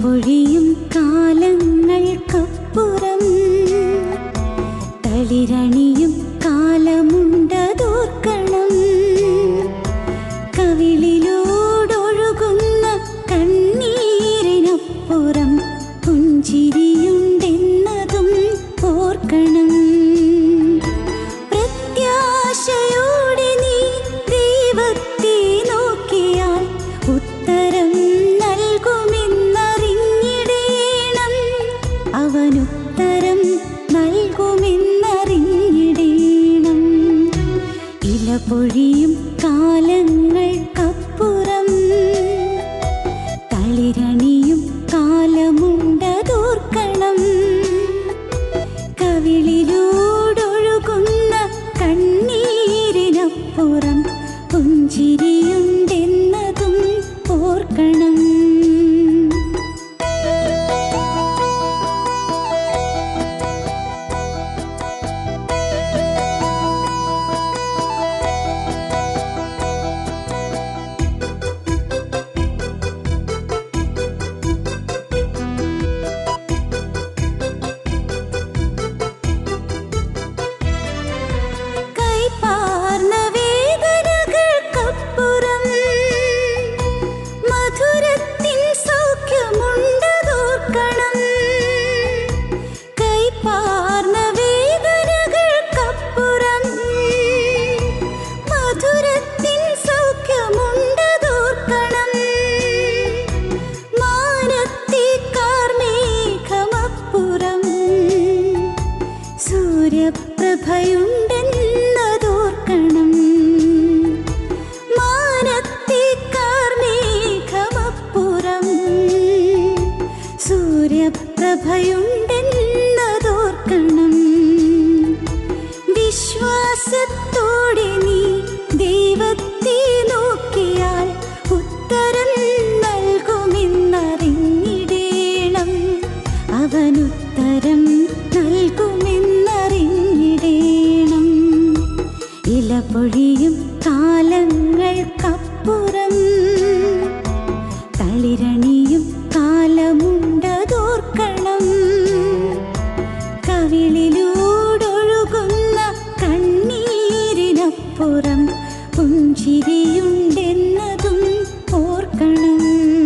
പൊഴിയും കാലങ്ങൾക്കപ്പുറം തളിരണിയും കാലമുണ്ടതോർക്കണം കവിളിലൂടൊഴുകുന്ന കണ്ണീരിനപ്പുറം പുഞ്ചിരിയുണ്ടെന്നതും ഓർക്കണം പ്രത്യാശയോടെ നീ ദൈവത്തെ നോക്കിയാൽ ഉത്തരം നൽകുമെന്നറിഞ്ഞിടേണം അവനുത്തരം നൽകുമെന്നറിഞ്ഞിടേണം ഇല പൊഴിയും കാലങ്ങൾക്കപ്പുറം തളിരണിയും കാലമുണ്ടതോർക്കണം കവിളിലൂടൊഴുകുന്ന കണ്ണീരിനപ്പുറം പുഞ്ചിരിയുണ്ടെന്നതും ഓർക്കണം കൈപ്പാർന്ന വേദനകൾക്കപ്പുറം മധുരത്തിൻ സൗഖ്യമുണ്ടതോർക്കണം കൈപ്പാർന്ന വേദനകൾക്കപ്പുറം മധുരത്തിൻ സൗഖ്യമുണ്ടതോർക്കണം മാനത്തെ കാർമേഘമപ്പുറം സൂര്യപ്രഭയുണ്ടെന്നതോർക്കണം മാനത്തെ കാർമേഘമപ്പുറം സൂര്യപ്രഭയുണ്ടെന്നതോർക്കണം വിശ്വാസത്തോടെ നീ ദൈവത്തെ നോക്കിയാൽ ഉത്തരം നൽകുമെന്നറിഞ്ഞിടേണം അവനുത്തരം നൽകുമെന്നറിഞ്ഞിടേണം ഇല പൊഴിയും കാലങ്ങൾക്കപ്പുറം തളിരണിയും കാലമുണ്ടതോർക്കണം കവിളിലൂടൊഴുകുന്ന കണ്ണീരിനപ്പുറം പുഞ്ചിരിയുണ്ടെന്നതും ഓർക്കണം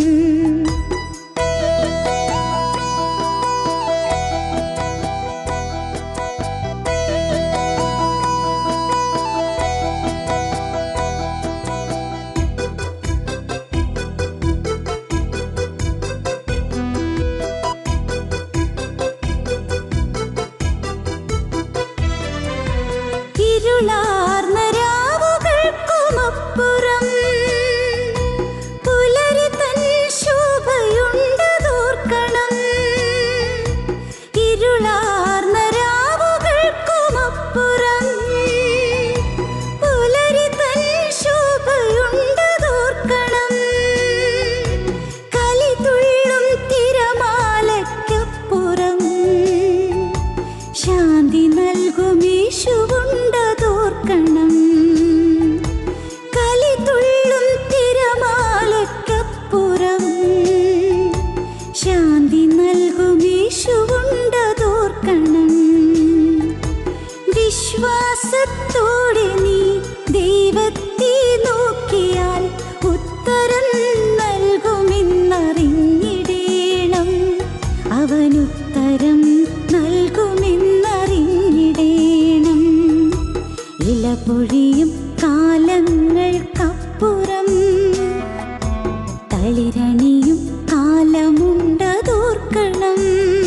ഇരുളാർന്ന രാവുകൾക്കുമപ്പുറം പുലരി തൻ ശോഭയുണ്ടതോർക്കണം ഇരുളാർന്ന രാവുകൾക്കുമപ്പുറം പുലരി തൻ ശോഭയുണ്ടതോർക്കണം കലിതുള്ളും തിരമാലയ്ക്കപ്പുറം ശാന്തി നൽകുമീശുവുണ്ടതോർക്കണം കലിതുള്ളും തിരമാലയ്ക്കപ്പുറം ശാന്തി നൽകുമീശുവുണ്ടതോർക്കണം വിശ്വാസത്തോടെ നീ ദൈവത്തെ നോക്കിയാൽ ഉത്തരം നൽകുമെന്നറിഞ്ഞിടേണം അവനുത്തരം നൽകുമെന്നറിഞ്ഞിടേണം ഇല പൊഴിയും കാലങ്ങൾക്കപ്പുറം തളിരണിയും കാലമുണ്ടതോർക്കണം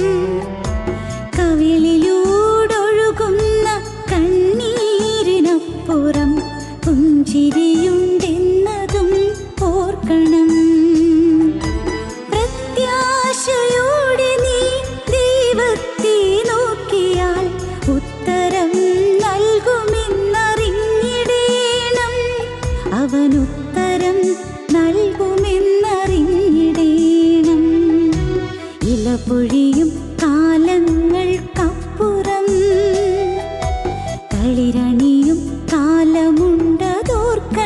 കവിളിലൂടൊഴുകുന്ന കണ്ണീരിനപ്പുറം പുഞ്ചിരിയുണ്ടെന്നതും ഓർക്കണം പ്രത്യാശയോടെ നീ ദൈവത്തെ നോക്കിയാൽ ഉത്തരം നൽകുമെന്നറിഞ്ഞിടേണം അവനുത്തരം നൽകുമെന്നറിഞ്ഞിടേണം ഇല പൊഴിയും കാലങ്ങൾക്കപ്പുറം തളിരണിയും കാലമുണ്ടതോർക്കണം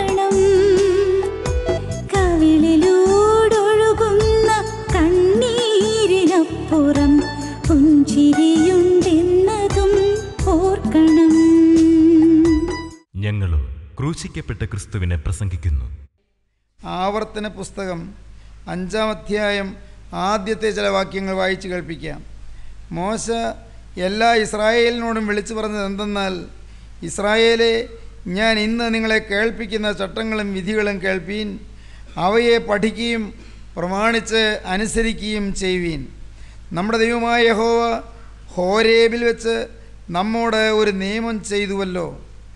ക്രൂശിക്കപ്പെട്ട ക്രിസ്തുവിനെ പ്രസംഗിക്കുന്നു ആവർത്തന പുസ്തകം അഞ്ചാം അധ്യായം ആദ്യത്തെ ചില വാക്യങ്ങൾ വായിച്ചു കേൾപ്പിക്കാം മോശ എല്ലാ ഇസ്രായേലിനോടും വിളിച്ചു പറഞ്ഞത് എന്തെന്നാൽ ഇസ്രായേലെ ഞാൻ ഇന്ന് നിങ്ങളെ കേൾപ്പിക്കുന്ന ചട്ടങ്ങളും വിധികളും കേൾപ്പീൻ അവയെ പഠിക്കുകയും പ്രമാണിച്ച് അനുസരിക്കുകയും ചെയ്യുവീൻ നമ്മുടെ ദൈവമായ യഹോവ ഹോരേബിൽ വെച്ച് നമ്മോട് ഒരു നിയമം ചെയ്തുവല്ലോ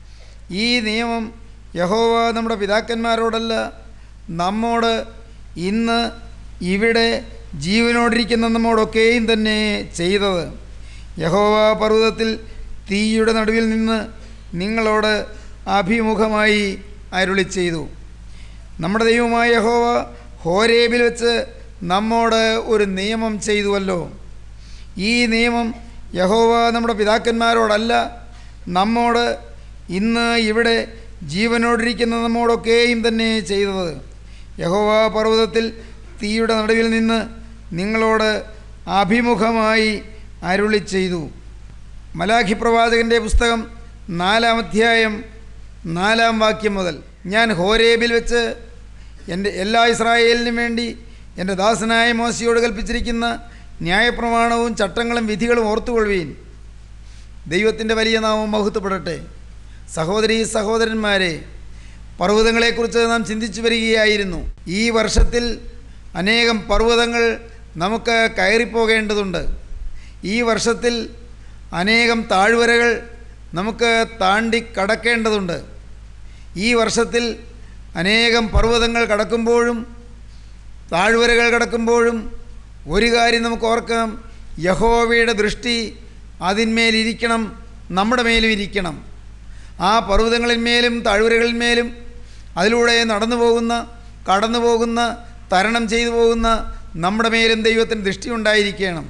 ഈ നിയമം യഹോവ നമ്മുടെ പിതാക്കന്മാരോടല്ല നമ്മോട് ഇന്ന് ഇവിടെ ജീവനോടിരിക്കുന്ന നമ്മോടൊക്കെയും തന്നെ ചെയ്തത് യഹോവ പർവ്വതത്തിൽ തീയുടെ നടുവിൽ നിന്ന് നിങ്ങളോട് അഭിമുഖമായി അരുളി ചെയ്തു നമ്മുടെ ദൈവമായ യഹോവ ഹോരേബിൽ വെച്ച് നമ്മോട് ഒരു നിയമം ചെയ്തുവല്ലോ ഈ നിയമം യഹോവ നമ്മുടെ പിതാക്കന്മാരോടല്ല നമ്മോട് ഇന്ന് ഇവിടെ ജീവനോടിരിക്കുന്ന നമ്മോടൊക്കെയും തന്നെ ചെയ്തത് യഹോവ പർവ്വതത്തിൽ തീയുടെ നടുവിൽ നിന്ന് നിങ്ങളോട് അഭിമുഖമായി അരുളി ചെയ്തു മലാഖി പ്രവാചകൻ്റെ പുസ്തകം നാലാം അധ്യായം നാലാം വാക്യം മുതൽ ഞാൻ ഹോരേബിൽ വെച്ച് എൻ്റെ എല്ലാ ഇസ്രായേലിനും വേണ്ടി എൻ്റെ ദാസനായ മോശയോട് കൽപ്പിച്ചിരിക്കുന്ന ന്യായപ്രമാണവും ചട്ടങ്ങളും വിധികളും ഓർത്തുകൊള്ളുവീൻ ദൈവത്തിൻ്റെ വലിയ നാമം മഹത്വപ്പെടട്ടെ സഹോദരി സഹോദരന്മാരെ പർവ്വതങ്ങളെക്കുറിച്ച് നാം ചിന്തിച്ചു വരികയായിരുന്നു ഈ വർഷത്തിൽ അനേകം പർവ്വതങ്ങൾ നമുക്ക് കയറിപ്പോകേണ്ടതുണ്ട് ഈ വർഷത്തിൽ അനേകം താഴ്വരകൾ നമുക്ക് താണ്ടി കടക്കേണ്ടതുണ്ട് ഈ വർഷത്തിൽ അനേകം പർവ്വതങ്ങൾ കടക്കുമ്പോഴും താഴ്വരകൾ കടക്കുമ്പോഴും ഒരു കാര്യം നമുക്ക് ഓർക്കാം യഹോവയുടെ ദൃഷ്ടി അതിന്മേലിരിക്കണം നമ്മുടെ മേലും ഇരിക്കണം ആ പർവ്വതങ്ങളിന്മേലും താഴ്വരകളിന്മേലും അതിലൂടെ നടന്നു പോകുന്ന കടന്നു പോകുന്ന തരണം ചെയ്തു പോകുന്ന നമ്മുടെ മേലും ദൈവത്തിന് ദൃഷ്ടി ഉണ്ടായിരിക്കണം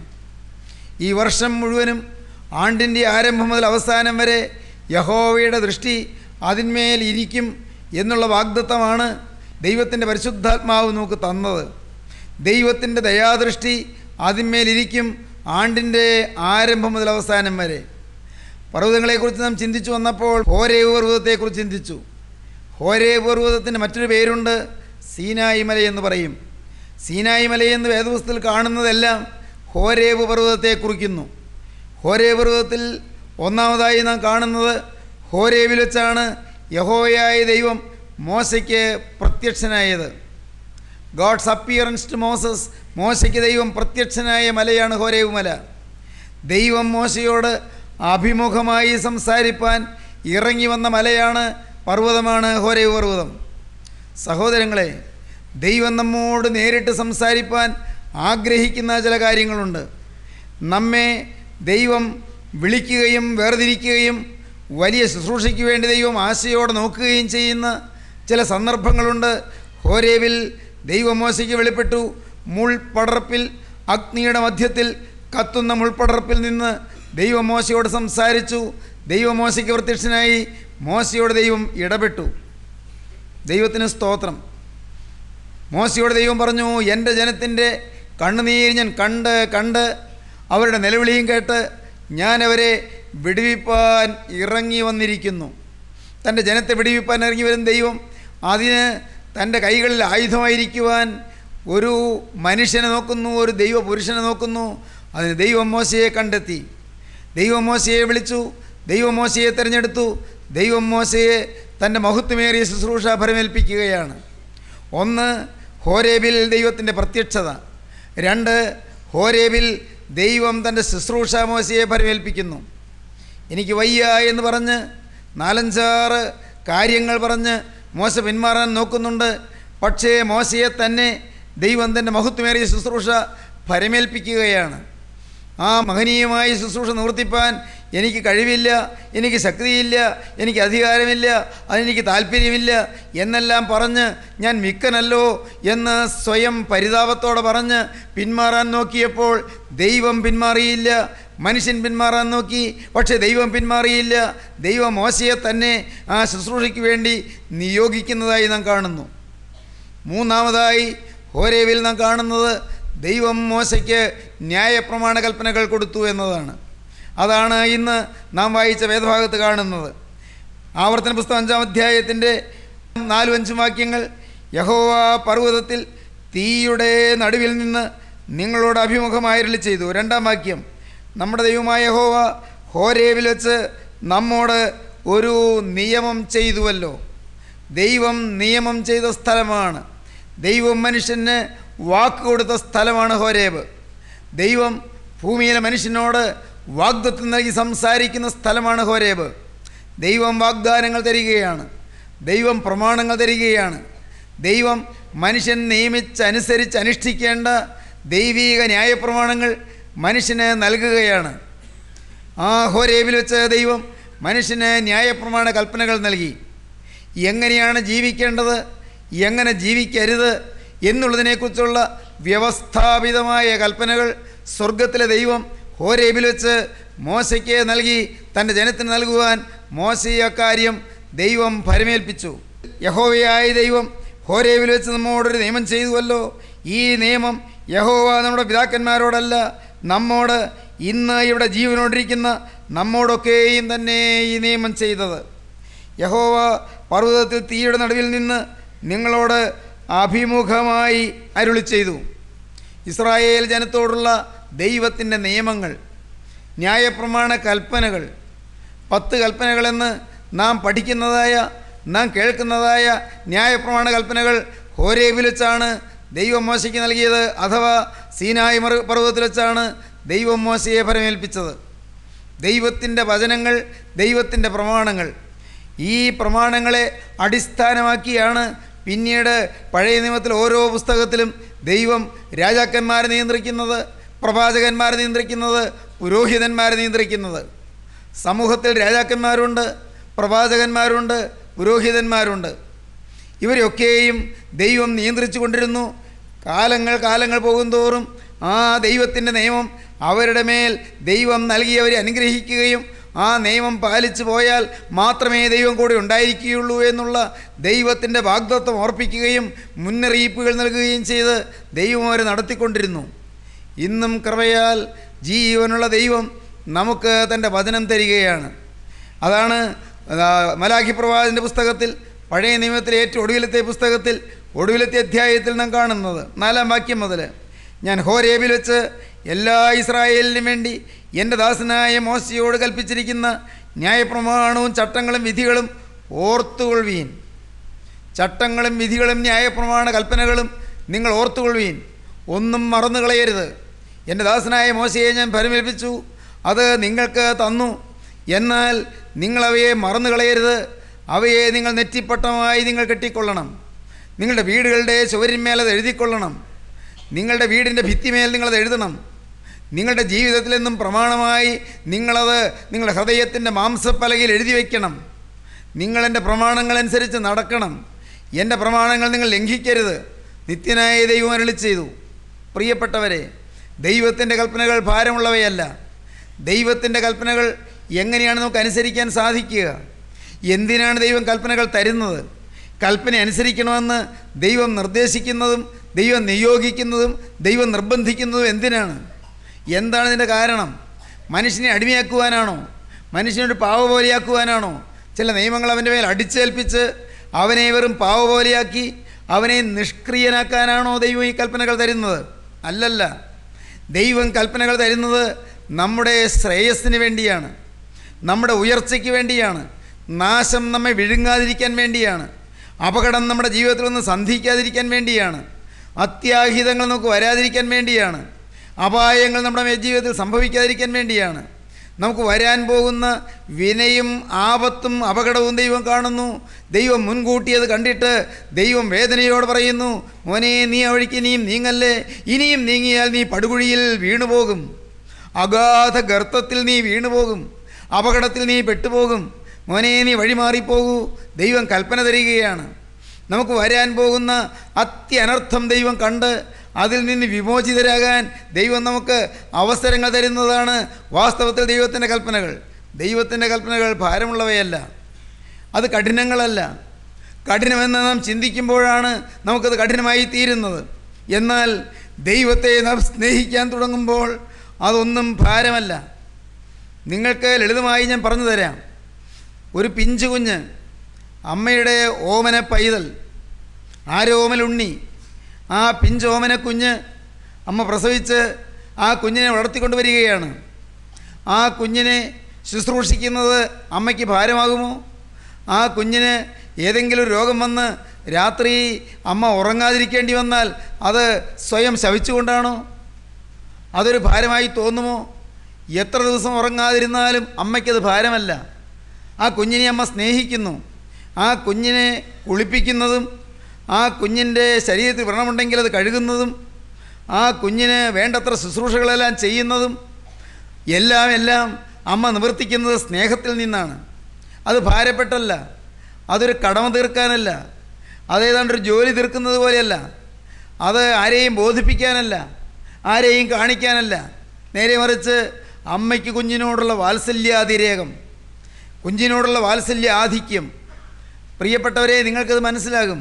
ഈ വർഷം മുഴുവനും ആണ്ടിൻ്റെ ആരംഭം മുതൽ അവസാനം വരെ യഹോവയുടെ ദൃഷ്ടി അതിന്മേൽ ഇരിക്കും എന്നുള്ള വാഗ്ദത്തമാണ് ദൈവത്തിൻ്റെ പരിശുദ്ധാത്മാവ് നമുക്ക് തന്നത് ദൈവത്തിൻ്റെ ദയാദൃഷ്ടി അതിന്മേലിരിക്കും ആണ്ടിൻ്റെ ആരംഭം മുതൽ അവസാനം വരെ പർവ്വതങ്ങളെക്കുറിച്ച് നാം ചിന്തിച്ചു വന്നപ്പോൾ ഹോരേവ് പർവ്വതത്തെക്കുറിച്ച് ചിന്തിച്ചു ഹോരേവ് പർവ്വതത്തിന് മറ്റൊരു പേരുണ്ട് സീനായി മല എന്ന് പറയും സീനായി മലയെന്ന് വേദപുസ്തകത്തിൽ കാണുന്നതെല്ലാം ഹോരേവ് പർവ്വതത്തെ കുറിക്കുന്നു ഹോരേവ് പർവ്വതത്തിൽ ഒന്നാമതായി നാം കാണുന്നത് ഹോരേവിൽ വെച്ചാണ് യഹോയായ ദൈവം മോശയ്ക്ക് പ്രത്യക്ഷനായത് ഗോഡ്സ് അപ്പിയറൻസ് ടു മോസസ് മോശയ്ക്ക് ദൈവം പ്രത്യക്ഷനായ മലയാണ് ഹോരേവ് മല ദൈവം മോശയോട് അഭിമുഖമായി സംസാരിപ്പാൻ ഇറങ്ങി വന്ന മലയാണ് പർവ്വതമാണ് ഹോരേവ് പർവ്വതം സഹോദരങ്ങളെ ദൈവം നമ്മോട് നേരിട്ട് സംസാരിപ്പാൻ ആഗ്രഹിക്കുന്ന ചില കാര്യങ്ങളുണ്ട് നമ്മെ ദൈവം വിളിക്കുകയും വേർതിരിക്കുകയും വലിയ ശുശ്രൂഷയ്ക്ക് വേണ്ടി ദൈവം ആശയോടെ നോക്കുകയും ചെയ്യുന്ന ചില സന്ദർഭങ്ങളുണ്ട് ഹോരേവിൽ ദൈവം മോശയ്ക്ക് വെളിപ്പെട്ടു മുൾപടർപ്പിൽ അഗ്നിയുടെ മധ്യത്തിൽ കത്തുന്ന മുൾപടർപ്പിൽ നിന്ന് ദൈവം മോശയോട് സംസാരിച്ചു ദൈവം മോശയ്ക്ക് പ്രത്യക്ഷനായി മോശയോട് ദൈവം ഇടപെട്ടു ദൈവത്തിന് സ്തോത്രം മോശയോട് ദൈവം പറഞ്ഞു എൻ്റെ ജനത്തിൻ്റെ കണ്ണുനീര് ഞാൻ കണ്ട് കണ്ട് അവരുടെ നിലവിളിയും കേട്ട് ഞാൻ അവരെ വിടുവിപ്പാൻ ഇറങ്ങി വന്നിരിക്കുന്നു തൻ്റെ ജനത്തെ വിടുവിപ്പാൻ ഇറങ്ങി വരുന്ന ദൈവം അതിന് തൻ്റെ കൈകളിൽ ആയുധമായിരിക്കുവാൻ ഒരു മനുഷ്യനെ നോക്കുന്നു ഒരു ദൈവ പുരുഷനെ നോക്കുന്നു അതിന് ദൈവം മോശയെ കണ്ടെത്തി ദൈവം മോശയെ വിളിച്ചു ദൈവം മോശയെ തിരഞ്ഞെടുത്തു ദൈവം മോശയെ തൻ്റെ മഹത്വമേറിയ ശുശ്രൂഷ ഫലമേൽപ്പിക്കുകയാണ് ഒന്ന് ഹോരേബിൽ ദൈവത്തിൻ്റെ പ്രത്യക്ഷത രണ്ട് ഹോരേബിൽ ദൈവം തൻ്റെ ശുശ്രൂഷ മോശയെ ഫലമേൽപ്പിക്കുന്നു എനിക്ക് വയ്യ എന്ന് പറഞ്ഞ് നാലഞ്ചാറ് കാര്യങ്ങൾ പറഞ്ഞ് മോശ പിന്മാറാൻ നോക്കുന്നുണ്ട് പക്ഷേ മോശയെ തന്നെ ദൈവം തൻ്റെ മഹത്വമേറിയ ശുശ്രൂഷ ഫരമേൽപ്പിക്കുകയാണ് ആ മഹനീയമായ ശുശ്രൂഷ നിവർത്തിപ്പാൻ എനിക്ക് കഴിവില്ല എനിക്ക് ശക്തിയില്ല എനിക്ക് അധികാരമില്ല അതിനെനിക്ക് താല്പര്യമില്ല എന്നെല്ലാം പറഞ്ഞ് ഞാൻ മിക്കനല്ലോ എന്ന് സ്വയം പരിതാപത്തോടെ പറഞ്ഞ് പിന്മാറാൻ നോക്കിയപ്പോൾ ദൈവം പിന്മാറിയില്ല മനുഷ്യൻ പിന്മാറാൻ നോക്കി പക്ഷേ ദൈവം പിന്മാറിയില്ല ദൈവം മോശയെ തന്നെ ആ ശുശ്രൂഷയ്ക്ക് വേണ്ടി നിയോഗിക്കുന്നതായി നാം കാണുന്നു മൂന്നാമതായി ഹോരേവിൽ നാം കാണുന്നത് ദൈവം മോശയ്ക്ക് ന്യായപ്രമാണ കൽപ്പനകൾ കൊടുത്തു എന്നതാണ് അതാണ് ഇന്ന് നാം വായിച്ച വേദഭാഗത്ത് കാണുന്നത് ആവർത്തന പുസ്തകം അഞ്ചാം അധ്യായത്തിൻ്റെ നാലും അഞ്ചും വാക്യങ്ങൾ യഹോവ പർവ്വതത്തിൽ തീയുടെ നടുവിൽ നിന്ന് നിങ്ങളോട് അഭിമുഖമായിരുളി ചെയ്തു രണ്ടാം വാക്യം നമ്മുടെ ദൈവമായ യഹോവ ഹോരേവിൽ വെച്ച് നമ്മോട് ഒരു നിയമം ചെയ്തുവല്ലോ ദൈവം നിയമം ചെയ്ത സ്ഥലമാണ് ദൈവം മനുഷ്യന് വാക്ക് കൊടുത്ത സ്ഥലമാണ് ഹോരേബ് ദൈവം ഭൂമിയിലെ മനുഷ്യനോട് വാഗ്ദത്വം നൽകി സംസാരിക്കുന്ന സ്ഥലമാണ് ഹോരേബ് ദൈവം വാഗ്ദാനങ്ങൾ തരികയാണ് ദൈവം പ്രമാണങ്ങൾ തരികയാണ് ദൈവം മനുഷ്യൻ നിയമിച്ചനുസരിച്ച് അനുഷ്ഠിക്കേണ്ട ദൈവീക ന്യായപ്രമാണങ്ങൾ മനുഷ്യന് നൽകുകയാണ് ആ ഹോരേബിൽ വെച്ച് ദൈവം മനുഷ്യന് ന്യായപ്രമാണ കൽപ്പനകൾ നൽകി എങ്ങനെയാണ് ജീവിക്കേണ്ടത് എങ്ങനെ ജീവിക്കരുത് എന്നുള്ളതിനെക്കുറിച്ചുള്ള വ്യവസ്ഥാപിതമായ കൽപ്പനകൾ സ്വർഗത്തിലെ ദൈവം ഹോരേബിൽ വെച്ച് മോശയ്ക്ക് നൽകി തൻ്റെ ജനത്തിന് നൽകുവാൻ മോശയെ അക്കാര്യം ദൈവം ഫരമേൽപ്പിച്ചു യഹോവയായ ദൈവം ഹോരേബിൽ വെച്ച് നമ്മോടൊരു നിയമം ചെയ്തുവല്ലോ ഈ നിയമം യഹോവ നമ്മുടെ പിതാക്കന്മാരോടല്ല നമ്മോട് ഇന്ന് ഇവിടെ ജീവനോടിരിക്കുന്ന നമ്മോടൊക്കെയും തന്നെ ഈ നിയമം ചെയ്തത് യഹോവ പർവ്വതത്തിൽ തീയുടെ നടുവിൽ നിന്ന് നിങ്ങളോട് അഭിമുഖമായി അരുളി ചെയ്തു ഇസ്രായേൽ ജനത്തോടുള്ള ദൈവത്തിൻ്റെ നിയമങ്ങൾ ന്യായപ്രമാണ കൽപ്പനകൾ പത്ത് കൽപ്പനകളെന്ന് നാം പഠിക്കുന്നതായ നാം കേൾക്കുന്നതായ ന്യായപ്രമാണ കൽപ്പനകൾ ഹോരേബിൽ വെച്ചാണ് ദൈവം മോശയ്ക്ക് നൽകിയത് അഥവാ സീനായി മറു പർവ്വതത്തിൽ വെച്ചാണ് ദൈവം മോശയെ ഫലമേൽപ്പിച്ചത് ദൈവത്തിൻ്റെ വചനങ്ങൾ ദൈവത്തിൻ്റെ പ്രമാണങ്ങൾ ഈ പ്രമാണങ്ങളെ അടിസ്ഥാനമാക്കിയാണ് പിന്നീട് പഴയ നിയമത്തിൽ ഓരോ പുസ്തകത്തിലും ദൈവം രാജാക്കന്മാരെ നിയന്ത്രിക്കുന്നത് പ്രവാചകന്മാരെ നിയന്ത്രിക്കുന്നത് പുരോഹിതന്മാരെ നിയന്ത്രിക്കുന്നത് സമൂഹത്തിൽ രാജാക്കന്മാരുണ്ട് പ്രവാചകന്മാരുണ്ട് പുരോഹിതന്മാരുണ്ട് ഇവരെയൊക്കെയും ദൈവം നിയന്ത്രിച്ചു കൊണ്ടിരുന്നു കാലങ്ങൾ കാലങ്ങൾ പോകുന്തോറും ആ ദൈവത്തിൻ്റെ നിയമം അവരുടെ മേൽ ദൈവം നൽകിയവരെ അനുഗ്രഹിക്കുകയും ആ നിയമം പാലിച്ചു പോയാൽ മാത്രമേ ദൈവം കൂടെ ഉണ്ടായിരിക്കുകയുള്ളൂ എന്നുള്ള ദൈവത്തിൻ്റെ വാഗ്ദത്വം ഓർപ്പിക്കുകയും മുന്നറിയിപ്പുകൾ നൽകുകയും ചെയ്ത് ദൈവം അവരെ നടത്തിക്കൊണ്ടിരുന്നു ഇന്നും കൃപയാൽ ജീവനുള്ള ദൈവം നമുക്ക് തൻ്റെ വചനം തരികയാണ് അതാണ് ആ, മലാഖി പ്രവാചൻ്റെ പുസ്തകത്തിൽ പഴയ നിയമത്തിലെ ഏറ്റവും ഒടുവിലത്തെ പുസ്തകത്തിൽ ഒടുവിലത്തെ അധ്യായത്തിൽ നാം കാണുന്നത് നാലാം വാക്യം മുതൽ ഞാൻ ഹോരേബിൽ വെച്ച് എല്ലാ ഇസ്രായേലിനും വേണ്ടി എൻ്റെ ദാസനായ മോശയോട് കൽപ്പിച്ചിരിക്കുന്ന ന്യായപ്രമാണവും ചട്ടങ്ങളും വിധികളും ഓർത്തുകൊള്ളുവീൻ ചട്ടങ്ങളും വിധികളും ന്യായപ്രമാണ കൽപ്പനകളും നിങ്ങൾ ഓർത്തുകൊള്ളുവീൻ ഒന്നും മറന്നു കളയരുത് എൻ്റെ ദാസനായ മോശയെ ഞാൻ പരിമേൽപ്പിച്ചു അത് നിങ്ങൾക്ക് തന്നു എന്നാൽ നിങ്ങളവയെ മറന്നു കളയരുത് അവയെ നിങ്ങൾ നെറ്റിപ്പട്ടമായി നിങ്ങൾ കെട്ടിക്കൊള്ളണം നിങ്ങളുടെ വീടുകളുടെ ചുവരിന്മേൽ അത് എഴുതിക്കൊള്ളണം നിങ്ങളുടെ വീടിൻ്റെ ഭിത്തിമേൽ നിങ്ങളത് എഴുതണം നിങ്ങളുടെ ജീവിതത്തിൽ നിന്നും പ്രമാണമായി നിങ്ങളത് നിങ്ങളുടെ ഹൃദയത്തിൻ്റെ മാംസപ്പലകയിൽ എഴുതി വയ്ക്കണം നിങ്ങളെൻ്റെ പ്രമാണങ്ങളനുസരിച്ച് നടക്കണം എൻ്റെ പ്രമാണങ്ങൾ നിങ്ങൾ ലംഘിക്കരുത് നിത്യനായ ദൈവം അരുളി ചെയ്തു പ്രിയപ്പെട്ടവരെ ദൈവത്തിൻ്റെ കൽപ്പനകൾ ഭാരമുള്ളവയല്ല ദൈവത്തിൻ്റെ കൽപ്പനകൾ എങ്ങനെയാണ് നമുക്ക് അനുസരിക്കാൻ സാധിക്കുക എന്തിനാണ് ദൈവം കൽപ്പനകൾ തരുന്നത് കൽപ്പന അനുസരിക്കണമെന്ന് ദൈവം നിർദ്ദേശിക്കുന്നതും ദൈവം നിയോഗിക്കുന്നതും ദൈവം നിർബന്ധിക്കുന്നതും എന്തിനാണ് എന്താണ് ഇതിൻ്റെ കാരണം മനുഷ്യനെ അടിമയാക്കുവാനാണോ മനുഷ്യനൊരു പാവ പോലെയാക്കുവാനാണോ ചില നിയമങ്ങൾ അവൻ്റെ മേൽ അടിച്ചേൽപ്പിച്ച് അവനെ വെറും പാവ പോലെയാക്കി അവനെ നിഷ്ക്രിയനാക്കാനാണോ ദൈവം ഈ കൽപ്പനകൾ തരുന്നത് അല്ലല്ല ദൈവം കൽപ്പനകൾ തരുന്നത് നമ്മുടെ ശ്രേയസ്സിന് വേണ്ടിയാണ് നമ്മുടെ ഉയർച്ചയ്ക്ക് വേണ്ടിയാണ് നാശം നമ്മെ വിഴുങ്ങാതിരിക്കാൻ വേണ്ടിയാണ് അപകടം നമ്മുടെ ജീവിതത്തിൽ നിന്ന് സന്ധിക്കാതിരിക്കാൻ വേണ്ടിയാണ് അത്യാഹിതങ്ങൾ നമുക്ക് വരാതിരിക്കാൻ വേണ്ടിയാണ് അപായങ്ങൾ നമ്മുടെ മേ- ജീവിതത്തിൽ സംഭവിക്കാതിരിക്കാൻ വേണ്ടിയാണ് നമുക്ക് വരാൻ പോകുന്ന വിനയും ആപത്തും അപകടവും ദൈവം കാണുന്നു ദൈവം മുൻകൂട്ടി അത് കണ്ടിട്ട് ദൈവം വേദനയോട് പറയുന്നു മോനെ നീ ആ വഴിക്ക് ഇനിയും നീങ്ങല്ലേ ഇനിയും നീങ്ങിയാൽ നീ പടുകുഴിയിൽ വീണുപോകും അഗാധ ഗർത്തത്തിൽ നീ വീണുപോകും അപകടത്തിൽ നീ പെട്ടുപോകും മോനെ നീ വഴിമാറിപ്പോകൂ ദൈവം കൽപ്പന തരികയാണ് നമുക്ക് വരാൻ പോകുന്ന അത്യനർത്ഥം ദൈവം കണ്ട് അതിൽ നിന്ന് വിമോചിതരാകാൻ ദൈവം നമുക്ക് അവസരങ്ങൾ തരുന്നതാണ് വാസ്തവത്തിൽ ദൈവത്തിൻ്റെ കൽപ്പനകൾ ദൈവത്തിൻ്റെ കൽപ്പനകൾ ഭാരമുള്ളവയല്ല അത് കഠിനങ്ങളല്ല കഠിനമെന്ന് നാം ചിന്തിക്കുമ്പോഴാണ് നമുക്കത് കഠിനമായി തീരുന്നത് എന്നാൽ ദൈവത്തെ നാം സ്നേഹിക്കാൻ തുടങ്ങുമ്പോൾ അതൊന്നും ഭാരമല്ല നിങ്ങൾക്ക് ലളിതമായി ഞാൻ പറഞ്ഞു തരാം ഒരു പിഞ്ചു കുഞ്ഞ് അമ്മയുടെ ഓമന പൈതൽ ആരോമലുണ്ണി ആ പിഞ്ചോമന കുഞ്ഞ് അമ്മ പ്രസവിച്ച് ആ കുഞ്ഞിനെ വളർത്തിക്കൊണ്ട് വരികയാണ് ആ കുഞ്ഞിനെ ശുശ്രൂഷിക്കുന്നത് അമ്മയ്ക്ക് ഭാരമാകുമോ ആ കുഞ്ഞിന് ഏതെങ്കിലും ഒരു രോഗം വന്ന് രാത്രി അമ്മ ഉറങ്ങാതിരിക്കേണ്ടി വന്നാൽ അത് സ്വയം ശവിച്ചുകൊണ്ടാണോ അതൊരു ഭാരമായി തോന്നുമോ എത്ര ദിവസം ഉറങ്ങാതിരുന്നാലും അമ്മയ്ക്കത് ഭാരമല്ല ആ കുഞ്ഞിനെ അമ്മ സ്നേഹിക്കുന്നു ആ കുഞ്ഞിനെ കുളിപ്പിക്കുന്നതും ആ കുഞ്ഞിൻ്റെ ശരീരത്തിൽ വ്രണമുണ്ടെങ്കിൽ അത് കഴുകുന്നതും ആ കുഞ്ഞിന് വേണ്ടത്ര ശുശ്രൂഷകളെല്ലാം ചെയ്യുന്നതും എല്ലാം എല്ലാം അമ്മ നിവർത്തിക്കുന്നത് സ്നേഹത്തിൽ നിന്നാണ് അത് ഭാരപ്പെട്ടല്ല അതൊരു കടമ തീർക്കാനല്ല അതേതാണ്ട് ഒരു ജോലി തീർക്കുന്നത് പോലെയല്ല അത് ആരെയും ബോധിപ്പിക്കാനല്ല ആരെയും കാണിക്കാനല്ല നേരെ മറിച്ച് അമ്മയ്ക്ക് കുഞ്ഞിനോടുള്ള വാത്സല്യാതിരേകം കുഞ്ഞിനോടുള്ള വാത്സല്യ ആധിക്യം പ്രിയപ്പെട്ടവരെ നിങ്ങൾക്കത് മനസ്സിലാകും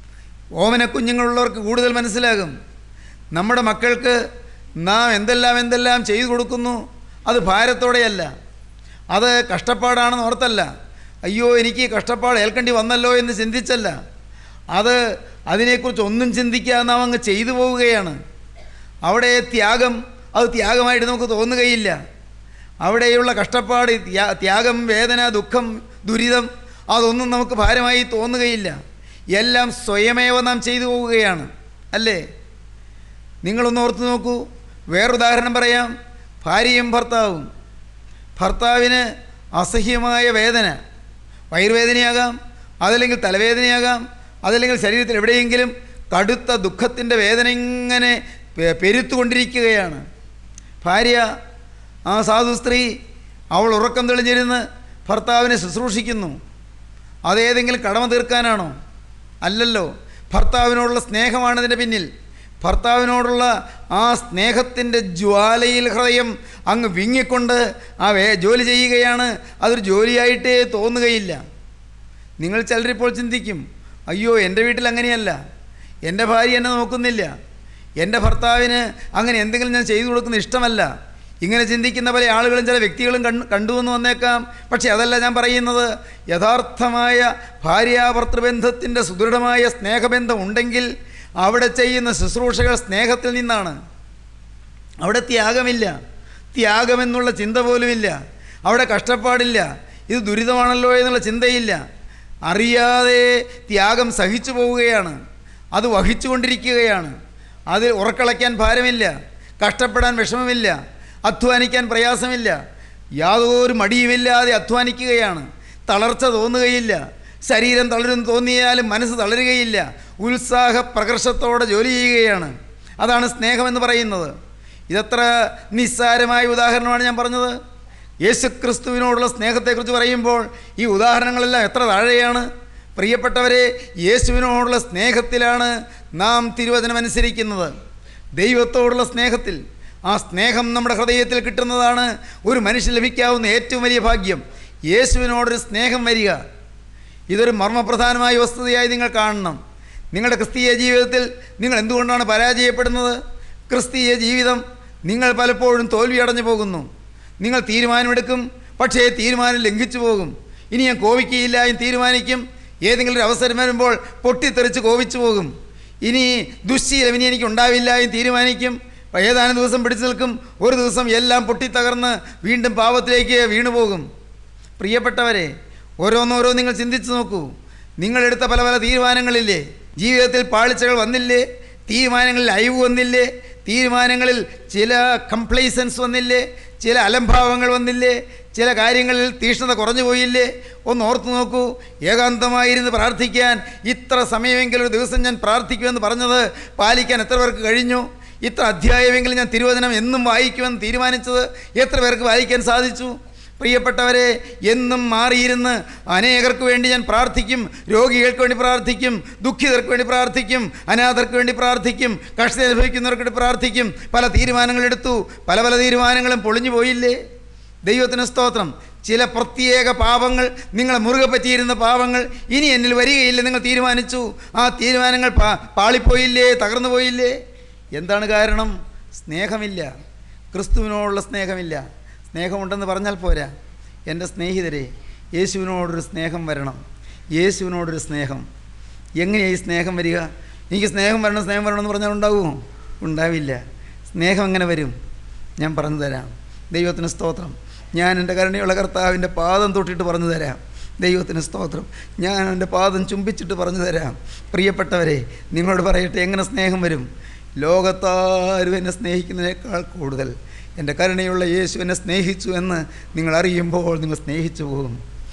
ഓമന കുഞ്ഞുങ്ങളുള്ളവർക്ക് കൂടുതൽ മനസ്സിലാകും നമ്മുടെ മക്കൾക്ക് നാം എന്തെല്ലാം എന്തെല്ലാം ചെയ്തു കൊടുക്കുന്നു അത് ഭാരത്തോടെയല്ല അത് കഷ്ടപ്പാടാണെന്ന് ഓർത്തല്ല അയ്യോ എനിക്ക് കഷ്ടപ്പാട് ഏൽക്കേണ്ടി വന്നല്ലോ എന്ന് ചിന്തിച്ചല്ല അത് അതിനെക്കുറിച്ച് ഒന്നും ചിന്തിക്കാതെ നാം അങ്ങ് ചെയ്തു പോവുകയാണ് അവിടെ ത്യാഗം അത് ത്യാഗമായിട്ട് നമുക്ക് തോന്നുകയില്ല അവിടെയുള്ള കഷ്ടപ്പാട് ത്യാ- ത്യാഗം വേദന ദുഃഖം ദുരിതം അതൊന്നും നമുക്ക് ഭാരമായി തോന്നുകയില്ല എല്ലാം സ്വയമേവ നാം ചെയ്തു പോവുകയാണ് അല്ലേ നിങ്ങളൊന്ന് ഓർത്ത് നോക്കൂ വേറൊരുദാഹരണം പറയാം ഭാര്യയും ഭർത്താവും ഭർത്താവിന് അസഹ്യമായ വേദന വയറുവേദനയാകാം അതല്ലെങ്കിൽ തലവേദനയാകാം അതല്ലെങ്കിൽ ശരീരത്തിൽ എവിടെയെങ്കിലും കടുത്ത ദുഃഖത്തിൻ്റെ വേദന ഇങ്ങനെ പെ- പെരുത്തുകൊണ്ടിരിക്കുകയാണ് ഭാര്യ ആ സാധു സ്ത്രീ അവൾ ഉറക്കം തെളിഞ്ഞിരുന്ന് ഭർത്താവിനെ ശുശ്രൂഷിക്കുന്നു അതേതെങ്കിലും കടമ തീർക്കാനാണോ അല്ലല്ലോ ഭർത്താവിനോടുള്ള സ്നേഹമാണ് ഇതിൻ്റെ പിന്നിൽ ഭർത്താവിനോടുള്ള ആ സ്നേഹത്തിൻ്റെ ജ്വാലയിൽ ഹൃദയം അങ്ങ് വിങ്ങിക്കൊണ്ട് ആ വേ ജോലി ചെയ്യുകയാണ് അതൊരു ജോലിയായിട്ടേ തോന്നുകയില്ല നിങ്ങൾ ചിലരിപ്പോൾ ചിന്തിക്കും അയ്യോ എൻ്റെ വീട്ടിൽ അങ്ങനെയല്ല എൻ്റെ ഭാര്യ എന്നെ നോക്കുന്നില്ല എൻ്റെ ഭർത്താവിന് അങ്ങനെ എന്തെങ്കിലും ഞാൻ ചെയ്തു കൊടുക്കുന്ന ഇഷ്ടമല്ല ഇങ്ങനെ ചിന്തിക്കുന്ന പല ആളുകളും ചില വ്യക്തികളും കണ്ടു കണ്ടുവെന്ന് വന്നേക്കാം പക്ഷേ അതല്ല ഞാൻ പറയുന്നത് യഥാർത്ഥമായ ഭാര്യാഭർത്തൃബന്ധത്തിൻ്റെ സുദൃഢമായ സ്നേഹബന്ധം ഉണ്ടെങ്കിൽ അവിടെ ചെയ്യുന്ന ശുശ്രൂഷകൾ സ്നേഹത്തിൽ നിന്നാണ് അവിടെ ത്യാഗമില്ല ത്യാഗമെന്നുള്ള ചിന്ത പോലുമില്ല അവിടെ കഷ്ടപ്പാടില്ല ഇത് ദുരിതമാണല്ലോ എന്നുള്ള ചിന്തയില്ല അറിയാതെ ത്യാഗം സഹിച്ചു പോവുകയാണ് അത് വഹിച്ചുകൊണ്ടിരിക്കുകയാണ് അത് ഉറക്കളയ്ക്കാൻ ഭാരമില്ല കഷ്ടപ്പെടാൻ വിഷമമില്ല അധ്വാനിക്കാൻ പ്രയാസമില്ല യാതൊരു മടിയുമില്ലാതെ അധ്വാനിക്കുകയാണ് തളർച്ച തോന്നുകയില്ല ശരീരം തളരും തോന്നിയാലും മനസ്സ് തളരുകയില്ല ഉത്സാഹ പ്രകർഷത്തോടെ ജോലി ചെയ്യുകയാണ് അതാണ് സ്നേഹമെന്ന് പറയുന്നത് ഇതത്ര നിസ്സാരമായ ഉദാഹരണമാണ് ഞാൻ പറഞ്ഞത് യേശുക്രിസ്തുവിനോടുള്ള സ്നേഹത്തെക്കുറിച്ച് പറയുമ്പോൾ ഈ ഉദാഹരണങ്ങളെല്ലാം എത്ര താഴെയാണ് പ്രിയപ്പെട്ടവരെ യേശുവിനോടുള്ള സ്നേഹത്തിലാണ് നാം തിരുവചനം അനുസരിക്കുന്നത് ദൈവത്തോടുള്ള സ്നേഹത്തിൽ ആ സ്നേഹം നമ്മുടെ ഹൃദയത്തിൽ കിട്ടുന്നതാണ് ഒരു മനുഷ്യൻ ലഭിക്കാവുന്ന ഏറ്റവും വലിയ ഭാഗ്യം യേശുവിനോടൊരു സ്നേഹം വരിക ഇതൊരു മർമ്മപ്രധാനമായ വസ്തുതയായി നിങ്ങൾ കാണണം നിങ്ങളുടെ ക്രിസ്തീയ ജീവിതത്തിൽ നിങ്ങൾ എന്തുകൊണ്ടാണ് പരാജയപ്പെടുന്നത് ക്രിസ്തീയ ജീവിതം നിങ്ങൾ പലപ്പോഴും തോൽവിയടഞ്ഞു പോകുന്നു നിങ്ങൾ തീരുമാനമെടുക്കും പക്ഷേ തീരുമാനം ലംഘിച്ചു പോകും ഇനി ഞാൻ കോപിക്കുകയില്ല എന്ന് തീരുമാനിക്കും ഏതെങ്കിലും ഒരു അവസരം വരുമ്പോൾ പൊട്ടിത്തെറിച്ച് കോപിച്ചു പോകും ഇനി ദുശ്ശീലം ഇനി എനിക്ക് ഉണ്ടാവില്ല എന്ന് തീരുമാനിക്കും ഏതാനും ദിവസം പിടിച്ചു നിൽക്കും ഒരു ദിവസം എല്ലാം പൊട്ടിത്തകർന്ന് വീണ്ടും പാപത്തിലേക്ക് വീണുപോകും പ്രിയപ്പെട്ടവരെ ഓരോന്നോരോ നിങ്ങൾ ചിന്തിച്ചു നോക്കൂ നിങ്ങളെടുത്ത പല പല തീരുമാനങ്ങളില്ലേ ജീവിതത്തിൽ പാളിച്ചകൾ വന്നില്ലേ തീരുമാനങ്ങളിൽ അയവ് വന്നില്ലേ തീരുമാനങ്ങളിൽ ചില കംപ്ലൈസൻസ് വന്നില്ലേ ചില അലംഭാവങ്ങൾ വന്നില്ലേ ചില കാര്യങ്ങളിൽ തീഷ്ണത കുറഞ്ഞു പോയില്ലേ ഒന്ന് ഓർത്തു നോക്കൂ ഏകാന്തമായിരുന്ന് പ്രാർത്ഥിക്കാൻ ഇത്ര സമയമെങ്കിലും ഒരു ദിവസം ഞാൻ പ്രാർത്ഥിക്കുമെന്ന് പറഞ്ഞത് പാലിക്കാൻ എത്ര പേർക്ക് കഴിഞ്ഞു ഇത്ര അധ്യായമെങ്കിലും ഞാൻ തിരുവചനം എന്നും വായിക്കുമെന്ന് തീരുമാനിച്ചത് എത്ര പേർക്ക് വായിക്കാൻ സാധിച്ചു പ്രിയപ്പെട്ടവരെ എന്നും മാറിയിരുന്ന് അനേകർക്ക് വേണ്ടി ഞാൻ പ്രാർത്ഥിക്കും രോഗികൾക്ക് വേണ്ടി പ്രാർത്ഥിക്കും ദുഃഖിതർക്ക് വേണ്ടി പ്രാർത്ഥിക്കും അനാഥർക്ക് വേണ്ടി പ്രാർത്ഥിക്കും കഷ്ടത അനുഭവിക്കുന്നവർക്ക് വേണ്ടി പ്രാർത്ഥിക്കും പല തീരുമാനങ്ങളെടുത്തു പല പല തീരുമാനങ്ങളും പൊളിഞ്ഞു പോയില്ലേ ദൈവത്തിന് സ്തോത്രം ചില പ്രത്യേക പാപങ്ങൾ നിങ്ങളെ മുറുകെ പറ്റിയിരുന്ന പാപങ്ങൾ ഇനി എന്നിൽ വരികയില്ല നിങ്ങൾ തീരുമാനിച്ചു ആ തീരുമാനങ്ങൾ പാ പാളിപ്പോയില്ലേ തകർന്നു പോയില്ലേ എന്താണ് കാരണം സ്നേഹമില്ല ക്രിസ്തുവിനോടുള്ള സ്നേഹമില്ല സ്നേഹമുണ്ടെന്ന് പറഞ്ഞാൽ പോരാ എൻ്റെ സ്നേഹിതരെ യേശുവിനോടൊരു സ്നേഹം വരണം യേശുവിനോടൊരു സ്നേഹം എങ്ങനെയാണ് ഈ സ്നേഹം വരിക എനിക്ക് സ്നേഹം വരണം സ്നേഹം വരണം എന്ന് പറഞ്ഞാൽ ഉണ്ടാവുമോ ഉണ്ടാവില്ല സ്നേഹം എങ്ങനെ വരും ഞാൻ പറഞ്ഞു തരാം ദൈവത്തിന് സ്തോത്രം ഞാൻ എൻ്റെ കരുണയുള്ള കർത്താവിൻ്റെ പാദം തൊട്ടിട്ട് പറഞ്ഞു തരാം ദൈവത്തിന് സ്തോത്രം ഞാൻ എൻ്റെ പാദം ചുംബിച്ചിട്ട് പറഞ്ഞു തരാം പ്രിയപ്പെട്ടവരെ നിങ്ങളോട് പറയട്ടെ എങ്ങനെ സ്നേഹം വരും ലോകത്താരും എന്നെ സ്നേഹിക്കുന്നതിനേക്കാൾ കൂടുതൽ എൻ്റെ കരുണയുള്ള യേശു എന്നെ സ്നേഹിച്ചു എന്ന് നിങ്ങൾ അറിയുമ്പോൾ നിങ്ങൾ സ്നേഹിച്ചു പോകും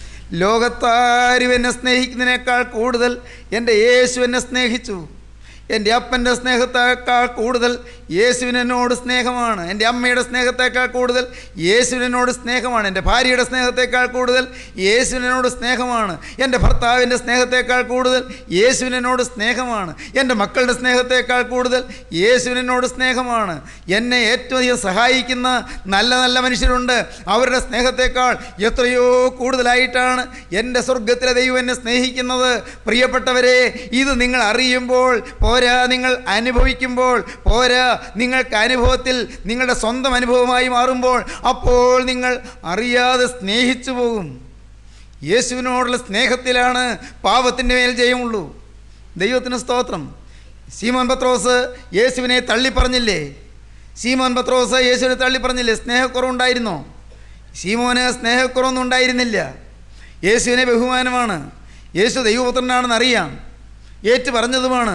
ലോകത്താരും എന്നെ സ്നേഹിക്കുന്നതിനേക്കാൾ കൂടുതൽ എൻ്റെ യേശു എന്നെ സ്നേഹിച്ചു എൻ്റെ അപ്പൻ്റെ സ്നേഹത്തേക്കാൾ കൂടുതൽ യേശുവിനോട് സ്നേഹമാണ് എൻ്റെ അമ്മയുടെ സ്നേഹത്തേക്കാൾ കൂടുതൽ യേശുവിനോട് സ്നേഹമാണ് എൻ്റെ ഭാര്യയുടെ സ്നേഹത്തേക്കാൾ കൂടുതൽ യേശുവിനോട് സ്നേഹമാണ് എൻ്റെ ഭർത്താവിൻ്റെ സ്നേഹത്തേക്കാൾ കൂടുതൽ യേശുവിനോട് സ്നേഹമാണ് എൻ്റെ മക്കളുടെ സ്നേഹത്തേക്കാൾ കൂടുതൽ യേശുവിനോട് സ്നേഹമാണ് എന്നെ ഏറ്റവും അധികം സഹായിക്കുന്ന നല്ല നല്ല മനുഷ്യരുണ്ട് അവരുടെ സ്നേഹത്തേക്കാൾ എത്രയോ കൂടുതലായിട്ടാണ് എൻ്റെ സ്വർഗത്തിലെ ദൈവം എന്നെ സ്നേഹിക്കുന്നത് പ്രിയപ്പെട്ടവരെ ഇത് നിങ്ങൾ അറിയുമ്പോൾ പോരാ നിങ്ങൾ അനുഭവിക്കുമ്പോൾ പോരാ നിങ്ങൾക്ക് അനുഭവത്തിൽ നിങ്ങളുടെ സ്വന്തം അനുഭവമായി മാറുമ്പോൾ അപ്പോൾ നിങ്ങൾ അറിയാതെ സ്നേഹിച്ചു പോകും യേശുവിനോടുള്ള സ്നേഹത്തിലാണ് പാപത്തിൻ്റെ മേൽ ജയമുള്ളൂ ദൈവത്തിന് സ്തോത്രം സീമോൻ പത്രോസ് യേശുവിനെ തള്ളി പറഞ്ഞില്ലേ സീമോൻ പത്രോസ് യേശുവിനെ തള്ളി പറഞ്ഞില്ലേ സ്നേഹക്കുറവുണ്ടായിരുന്നോ സീമോന് സ്നേഹക്കുറവൊന്നും ഉണ്ടായിരുന്നില്ല യേശുവിനെ ബഹുമാനമാണ് യേശു ദൈവപുത്രനാണെന്ന് അറിയാം ഏറ്റു പറഞ്ഞതുമാണ്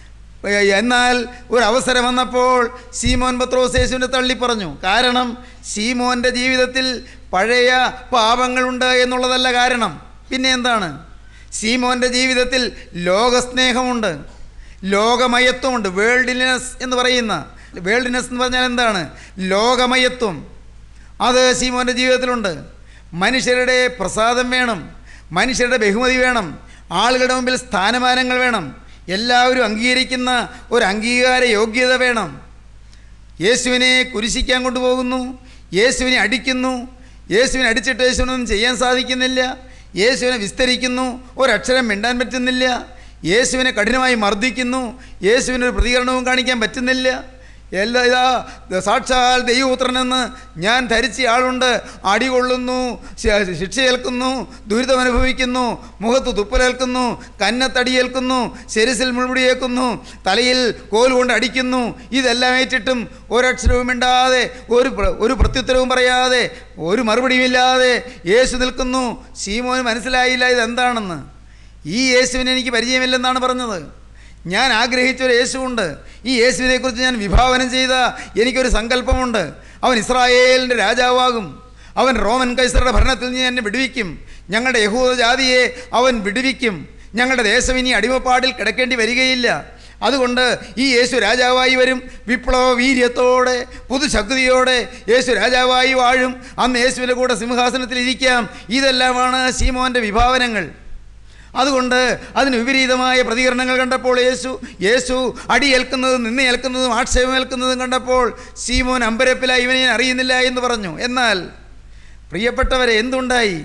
എന്നാൽ ഒരു അവസരം വന്നപ്പോൾ സീമോൻ പത്രോസ് യേശുവിനെ തള്ളി പറഞ്ഞു കാരണം സീമോൻ്റെ ജീവിതത്തിൽ പഴയ പാപങ്ങളുണ്ട് എന്നുള്ളതല്ല കാരണം പിന്നെ എന്താണ് സീമോൻ്റെ ജീവിതത്തിൽ ലോകസ്നേഹമുണ്ട് ലോകമയത്വമുണ്ട് വേൾഡിനെസ് എന്ന് പറയുന്ന വേൾഡിനെസ് എന്ന് പറഞ്ഞാൽ എന്താണ് ലോകമയത്വം അത് സീമോൻ്റെ ജീവിതത്തിലുണ്ട് മനുഷ്യരുടെ പ്രസാദം വേണം മനുഷ്യരുടെ ബഹുമതി വേണം ആളുകളുടെ മുമ്പിൽ സ്ഥാനമാനങ്ങൾ വേണം എല്ലാവരും അംഗീകരിക്കുന്ന ഒരു അംഗീകാര യോഗ്യത വേണം യേശുവിനെ കുരിശിക്കാൻ കൊണ്ടുപോകുന്നു യേശുവിനെ അടിക്കുന്നു യേശുവിനെ അടിച്ചിട്ട് യേശുവിനൊന്നും ചെയ്യാൻ സാധിക്കുന്നില്ല യേശുവിനെ വിസ്തരിക്കുന്നു ഒരക്ഷരം മിണ്ടാൻ പറ്റുന്നില്ല യേശുവിനെ കഠിനമായി മർദ്ദിക്കുന്നു യേശുവിനൊരു പ്രതികരണവും കാണിക്കാൻ പറ്റുന്നില്ല എല്ലാ ഇതാ സാക്ഷാൽ ദൈവപുത്രനെന്ന് ഞാൻ ധരിച്ച ആളുണ്ട് അടികൊള്ളുന്നു ശ- ശിക്ഷയേൽക്കുന്നു ദുരിതം അനുഭവിക്കുന്നു മുഖത്ത് തുപ്പലേൽക്കുന്നു കന്നത്തടിയേൽക്കുന്നു ശിരസിൽ മുൾമുടിയേക്കുന്നു തലയിൽ കോൽ കൊണ്ട് അടിക്കുന്നു ഇതെല്ലാം ഏറ്റിട്ടും ഒരക്ഷരവും മിണ്ടാതെ ഒരു പ്ര- ഒരു പ്രത്യുത്തരവും പറയാതെ ഒരു മറുപടിയുമില്ലാതെ യേശു നിൽക്കുന്നു ശീമോന് മനസ്സിലായില്ല ഇതെന്താണെന്ന് ഈ യേശുവിനെ എനിക്ക് പരിചയമില്ലെന്നാണ് പറഞ്ഞത് ഞാൻ ആഗ്രഹിച്ച ഒരു യേശുവുണ്ട് ഈ യേശുവിനെക്കുറിച്ച് ഞാൻ വിഭാവനം ചെയ്ത എനിക്കൊരു സങ്കല്പമുണ്ട് അവൻ ഇസ്രായേലിൻ്റെ രാജാവാകും അവൻ റോമൻ കൈസറുടെ ഭരണത്തിൽ നിന്ന് എന്നെ വിടുവിക്കും ഞങ്ങളുടെ യഹൂദ ജാതിയെ അവൻ വിടുവിക്കും ഞങ്ങളുടെ ദേശം ഇനി അടിമപ്പാടിൽ കിടക്കേണ്ടി വരികയില്ല അതുകൊണ്ട് ഈ യേശു രാജാവായി വരും വിപ്ലവ വീര്യത്തോടെ പുതുശക്തിയോടെ യേശു രാജാവായി വാഴും അന്ന് യേശുവിൻ്റെ കൂടെ സിംഹാസനത്തിൽ ഇരിക്കാം ഇതെല്ലാമാണ് ശീമോൻ്റെ വിഭാവനങ്ങൾ അതുകൊണ്ട് അതിന് വിപരീതമായ പ്രതികരണങ്ങൾ കണ്ടപ്പോൾ യേശു യേശു അടിയേൽക്കുന്നതും നിന്നേൽക്കുന്നതും ആക്ഷേപമേൽക്കുന്നതും കണ്ടപ്പോൾ സീമോൻ അമ്പരപ്പിലായി ഇവനെ ഞാൻ അറിയുന്നില്ല എന്ന് പറഞ്ഞു എന്നാൽ പ്രിയപ്പെട്ടവരെ എന്തുണ്ടായി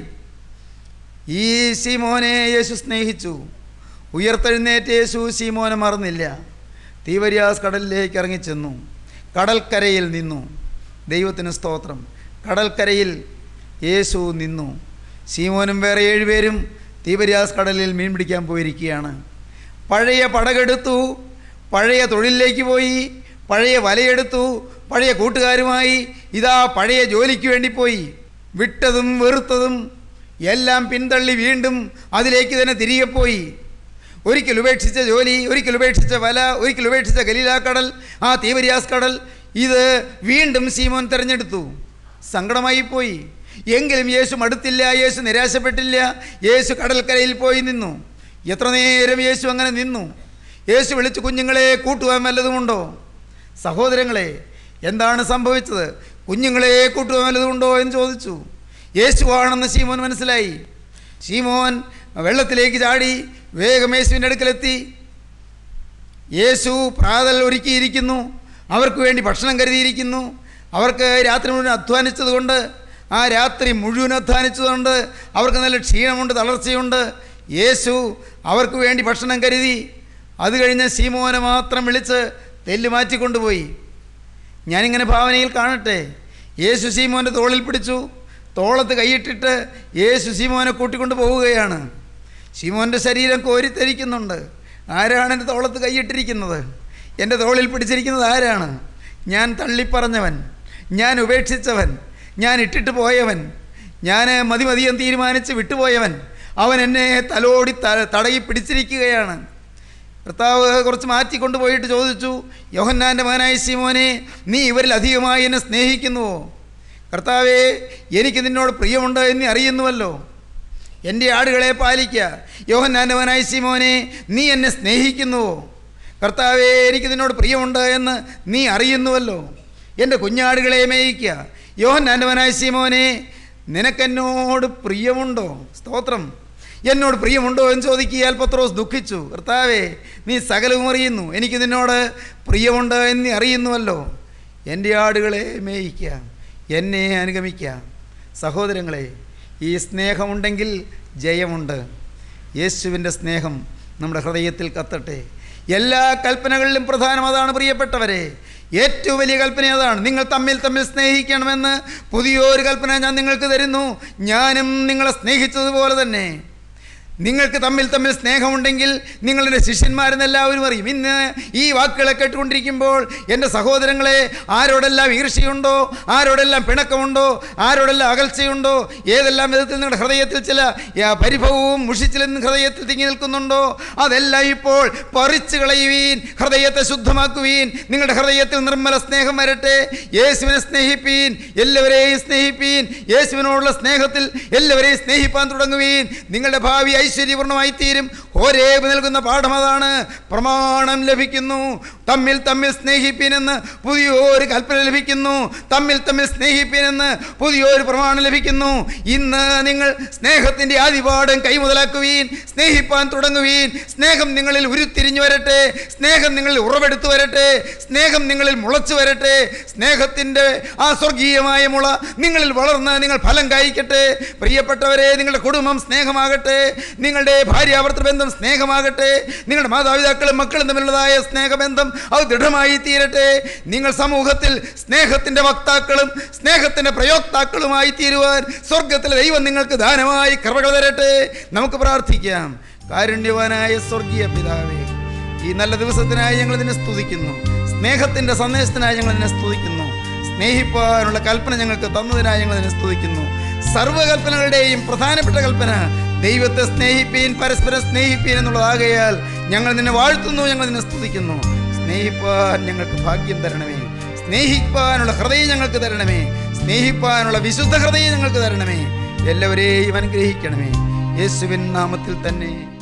ഈ സീമോനെ യേശു സ്നേഹിച്ചു ഉയർത്തെഴുന്നേറ്റ് യേശു സീമോനെ മറന്നില്ല തീവര്യാസ് കടലിലേക്ക് ഇറങ്ങിച്ചെന്നു കടൽക്കരയിൽ നിന്നു ദൈവത്തിന് സ്തോത്രം കടൽക്കരയിൽ യേശു നിന്നു സീമോനും വേറെ ഏഴുപേരും തീവര്യാസ് കടലിൽ മീൻ പിടിക്കാൻ പോയിരിക്കുകയാണ് പഴയ പടകെടുത്തു പഴയ തൊഴിലിലേക്ക് പോയി പഴയ വലയെടുത്തു പഴയ കൂട്ടുകാരുമായി ഇതാ പഴയ ജോലിക്ക് വേണ്ടി പോയി വിട്ടതും വെറുത്തതും എല്ലാം പിന്തള്ളി വീണ്ടും അതിലേക്ക് തന്നെ തിരികെ പോയി ഒരിക്കൽ ഉപേക്ഷിച്ച ജോലി ഒരിക്കൽ ഉപേക്ഷിച്ച വല ഒരിക്കൽ ഉപേക്ഷിച്ച ഗലീലാക്കടൽ ആ തീവര്യാസ് കടൽ ഇത് വീണ്ടും സീമോൻ തിരഞ്ഞെടുത്തു സങ്കടമായി പോയി എങ്കിലും യേശു മടുത്തില്ല യേശു നിരാശപ്പെട്ടില്ല യേശു കടൽക്കരയിൽ പോയി നിന്നു എത്ര നേരം യേശു അങ്ങനെ നിന്നു യേശു വിളിച്ചു കുഞ്ഞുങ്ങളെ കൂട്ടുവാൻ വല്ലതുമുണ്ടോ സഹോദരങ്ങളെ എന്താണ് സംഭവിച്ചത് കുഞ്ഞുങ്ങളെ കൂട്ടുവാൻ വല്ലതുമുണ്ടോ എന്ന് ചോദിച്ചു യേശുവാണെന്ന് ശീമോൻ മനസ്സിലായി ശീമോൻ വെള്ളത്തിലേക്ക് ചാടി വേഗം യേശുവിൻ്റെ അടുക്കലെത്തി യേശു പ്രാതൽ ഒരുക്കിയിരിക്കുന്നു അവർക്ക് വേണ്ടി ഭക്ഷണം കരുതിയിരിക്കുന്നു അവർക്ക് രാത്രി മുഴുവൻ അധ്വാനിച്ചതുകൊണ്ട് ആ രാത്രി മുഴുവൻ അധ്വാനിച്ചതുകൊണ്ട് അവർക്ക് നല്ല ക്ഷീണമുണ്ട് തളർച്ചയുണ്ട് യേശു അവർക്ക് വേണ്ടി ഭക്ഷണം കരുതി അത് കഴിഞ്ഞ് സീമോനെ മാത്രം വിളിച്ച് തെല്ല് മാറ്റിക്കൊണ്ടുപോയി ഞാനിങ്ങനെ ഭാവനയിൽ കാണട്ടെ യേശു സീമോൻ്റെ തോളിൽ പിടിച്ചു തോളത്ത് കൈയിട്ടിട്ട് യേശു ശിമോനെ കൂട്ടിക്കൊണ്ട് പോവുകയാണ് ശിമോൻ്റെ ശരീരം കോരിത്തരിക്കുന്നുണ്ട് ആരാണ് എൻ്റെ തോളത്ത് കൈയിട്ടിരിക്കുന്നത് എൻ്റെ തോളിൽ പിടിച്ചിരിക്കുന്നത് ആരാണ് ഞാൻ തള്ളിപ്പറഞ്ഞവൻ ഞാൻ ഉപേക്ഷിച്ചവൻ ഞാൻ ഇട്ടിട്ട് പോയവൻ ഞാൻ മതി മതിയം തീരുമാനിച്ച് വിട്ടുപോയവൻ അവൻ എന്നെ തലോടി ത തടയി പിടിച്ചിരിക്കുകയാണ് കർത്താവ് കുറച്ച് മാറ്റിക്കൊണ്ട് പോയിട്ട് ചോദിച്ചു യോഹന്നാൻ്റെ മകനായ ശിമോനെ നീ ഇവരിൽ അധികമായി എന്നെ സ്നേഹിക്കുന്നുവോ കർത്താവേ എനിക്ക് നിന്നോട് പ്രിയമുണ്ട് എന്ന് അറിയുന്നുവല്ലോ എൻ്റെ ആടുകളെ പാലിക്കുക യോഹന്നാൻ്റെ മകനായ ശിമോനെ നീ എന്നെ സ്നേഹിക്കുന്നുവോ കർത്താവേ എനിക്ക് നിന്നോട് പ്രിയമുണ്ട് എന്ന് നീ അറിയുന്നുവല്ലോ എൻ്റെ കുഞ്ഞാടുകളെ മേയിക്കുക യോഹന്നാൻ്റെ മകനായ ശിമോനെ നിനക്കെന്നോട് പ്രിയമുണ്ടോ സ്തോത്രം എന്നോട് പ്രിയമുണ്ടോ എന്ന് ചോദിക്കിയാൽ പത്രോസ് ദുഃഖിച്ചു കർത്താവേ നീ സകലവും അറിയുന്നു എനിക്ക് നിന്നോട് പ്രിയമുണ്ട് എന്ന് നീ അറിയുന്നുവല്ലോ എൻ്റെ ആടുകളെ മേയിക്കുക എന്നെ അനുഗമിക്കുക സഹോദരങ്ങളെ ഈ സ്നേഹമുണ്ടെങ്കിൽ ജയമുണ്ട് യേശുവിൻ്റെ സ്നേഹം നമ്മുടെ ഹൃദയത്തിൽ കത്തട്ടെ എല്ലാ കൽപ്പനകളിലും പ്രധാനം അതാണ് പ്രിയപ്പെട്ടവരെ ഏറ്റവും വലിയ കൽപ്പന അതാണ് നിങ്ങൾ തമ്മിൽ തമ്മിൽ സ്നേഹിക്കണമെന്ന് പുതിയൊരു കൽപ്പന ഞാൻ നിങ്ങൾക്ക് തരുന്നു ഞാനും നിങ്ങളെ സ്നേഹിച്ചതുപോലെ തന്നെ നിങ്ങൾക്ക് തമ്മിൽ തമ്മിൽ സ്നേഹമുണ്ടെങ്കിൽ നിങ്ങളുടെ ശിഷ്യന്മാരെന്ന് എല്ലാവരും അറിയും ഇന്ന് ഈ വാക്കുകളെ കേട്ടുകൊണ്ടിരിക്കുമ്പോൾ എൻ്റെ സഹോദരങ്ങളെ ആരോടെല്ലാം ഈർഷ്യയുണ്ടോ ആരോടെല്ലാം പിണക്കമുണ്ടോ ആരോടെല്ലാം അകൽച്ചയുണ്ടോ ഏതെല്ലാം വിധത്തിൽ നിങ്ങളുടെ ഹൃദയത്തിൽ ചില ആ, പരിഭവവും മുഷിച്ചിലും ഹൃദയത്തിൽ തിങ്ങി നിൽക്കുന്നുണ്ടോ അതെല്ലാം ഇപ്പോൾ പറിച്ചു കളയുവീൻ ഹൃദയത്തെ ശുദ്ധമാക്കുവീൻ നിങ്ങളുടെ ഹൃദയത്തിൽ നിർമ്മല സ്നേഹം വരട്ടെ യേശുവിനെ സ്നേഹിപ്പീൻ എല്ലാവരെയും സ്നേഹിപ്പീൻ യേശുവിനോടുള്ള സ്നേഹത്തിൽ എല്ലാവരെയും സ്നേഹിപ്പാൻ തുടങ്ങുവീൻ നിങ്ങളുടെ ഭാവി ഐശ്വര്യപൂർണ്ണമായി തീരും ഒരേബ് നൽകുന്ന പാഠം അതാണ് പ്രമാണം ലഭിക്കുന്നു തമ്മിൽ തമ്മിൽ സ്നേഹിപ്പീനെന്ന് പുതിയൊരു കൽപ്പന ലഭിക്കുന്നു തമ്മിൽ തമ്മിൽ സ്നേഹിപ്പീനെന്ന് പുതിയൊരു പ്രമാണം ലഭിക്കുന്നു ഇന്ന് നിങ്ങൾ സ്നേഹത്തിൻ്റെ ആദിപാഠം കൈമുതലാക്കുവീൻ സ്നേഹിപ്പാൻ തുടങ്ങുവീൻ സ്നേഹം നിങ്ങളിൽ ഉരുത്തിരിഞ്ഞു വരട്ടെ സ്നേഹം നിങ്ങളിൽ ഉറവെടുത്തു വരട്ടെ സ്നേഹം നിങ്ങളിൽ മുളച്ചു വരട്ടെ സ്നേഹത്തിൻ്റെ ആ സ്വർഗീയമായ മുള നിങ്ങളിൽ വളർന്ന് നിങ്ങൾ ഫലം കായ്ക്കട്ടെ പ്രിയപ്പെട്ടവരെ നിങ്ങളുടെ കുടുംബം സ്നേഹമാകട്ടെ നിങ്ങളുടെ ഭാര്യാഭർത്തൃ ബന്ധം സ്നേഹമാകട്ടെ നിങ്ങളുടെ മാതാപിതാക്കളും മക്കളും തമ്മിലുള്ളതായ സ്നേഹബന്ധം അത് ദൃഢമായി തീരട്ടെ നിങ്ങൾ സമൂഹത്തിൽ സ്നേഹത്തിൻ്റെ വക്താക്കളും സ്നേഹത്തിൻ്റെ പ്രയോക്താക്കളുമായി തീരുവാൻ സ്വർഗത്തിലെ ദൈവം നിങ്ങൾക്ക് ദാനമായി കൃപകൾ തരട്ടെ നമുക്ക് പ്രാർത്ഥിക്കാം കാരുണ്യവാനായ സ്വർഗീയ പിതാവേ ഈ നല്ല ദിവസത്തിനായി ഞങ്ങൾ ഇതിനെ സ്തുതിക്കുന്നു സ്നേഹത്തിൻ്റെ സന്ദേശത്തിനായി ഞങ്ങൾ ഇതിനെ സ്തുതിക്കുന്നു സ്നേഹിപ്പാനുള്ള കൽപ്പന ഞങ്ങൾക്ക് തന്നതിനായി ഞങ്ങൾ ഇതിനെ സ്തുതിക്കുന്നു സർവ്വകൽപ്പനകളുടെയും പ്രധാനപ്പെട്ട കൽപ്പന ദൈവത്തെ സ്നേഹിപ്പീൻ പരസ്പരം സ്നേഹിപ്പീൻ എന്നുള്ളതാകയാൽ ഞങ്ങൾ നിന്നെ വാഴ്ത്തുന്നു ഞങ്ങൾ നിന്നെ സ്തുതിക്കുന്നു സ്നേഹിപ്പാൻ ഞങ്ങൾക്ക് ഭാഗ്യം തരണമേ സ്നേഹിപ്പാനുള്ള ഹൃദയം ഞങ്ങൾക്ക് തരണമേ സ്നേഹിപ്പാനുള്ള വിശുദ്ധ ഹൃദയം ഞങ്ങൾക്ക് തരണമേ എല്ലാവരെയും അനുഗ്രഹിക്കണമേ യേശുവിൻ നാമത്തിൽ തന്നെ